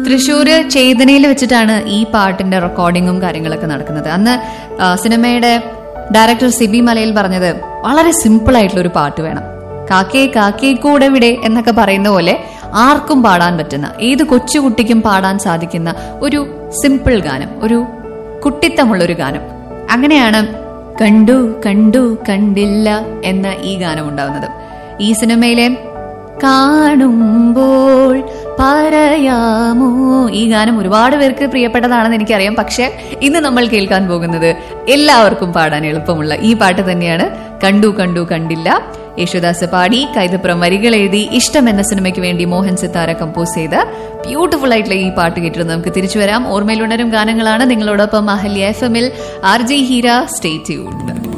തൃശ്ശൂര് ചേതനയിൽ വെച്ചിട്ടാണ് ഈ പാട്ടിന്റെ റെക്കോർഡിങ്ങും കാര്യങ്ങളൊക്കെ നടക്കുന്നത് അന്ന് ആ, സിനിമയുടെ ഡയറക്ടർ സിബി മലയിൽ പറഞ്ഞത് വളരെ സിമ്പിൾ ആയിട്ടുള്ള ഒരു പാട്ട് വേണം കാക്കേ കാക്കേ കൂടെ വിടെ എന്നൊക്കെ പറയുന്ന പോലെ ആർക്കും പാടാൻ പറ്റുന്ന ഏത് കൊച്ചുകുട്ടിക്കും പാടാൻ സാധിക്കുന്ന ഒരു സിമ്പിൾ ഗാനം ഒരു കുട്ടിത്തമുള്ള ഒരു ഗാനം അങ്ങനെയാണ് കണ്ടു കണ്ടു കണ്ടില്ല എന്ന ഈ ഗാനം ഉണ്ടാവുന്നത് ഈ സിനിമയിലെ കാണുമ്പോൾ പറയാമോ ഈ ഗാനം ഒരുപാട് പേർക്ക് പ്രിയപ്പെട്ടതാണെന്ന് എനിക്കറിയാം പക്ഷെ ഇന്ന് നമ്മൾ കേൾക്കാൻ പോകുന്നത് എല്ലാവർക്കും പാടാൻ എളുപ്പമുള്ള ഈ പാട്ട് തന്നെയാണ് കണ്ടു കണ്ടു കണ്ടില്ല യേശുദാസ് പാടി കൈതപ്പുറം വരികൾ എഴുതി ഇഷ്ടം എന്ന സിനിമയ്ക്ക് വേണ്ടി മോഹൻ സിത്താര കമ്പോസ് ചെയ്ത ബ്യൂട്ടിഫുൾ ആയിട്ടുള്ള ഈ പാട്ട് കേട്ടിട്ട് നമുക്ക് തിരിച്ചു വരാം ഓർമ്മയിലുണരും ഗാനങ്ങളാണ് നിങ്ങളോടൊപ്പം അഹല്യ എഫ് എമ്മിൽ R J Heera stay tuned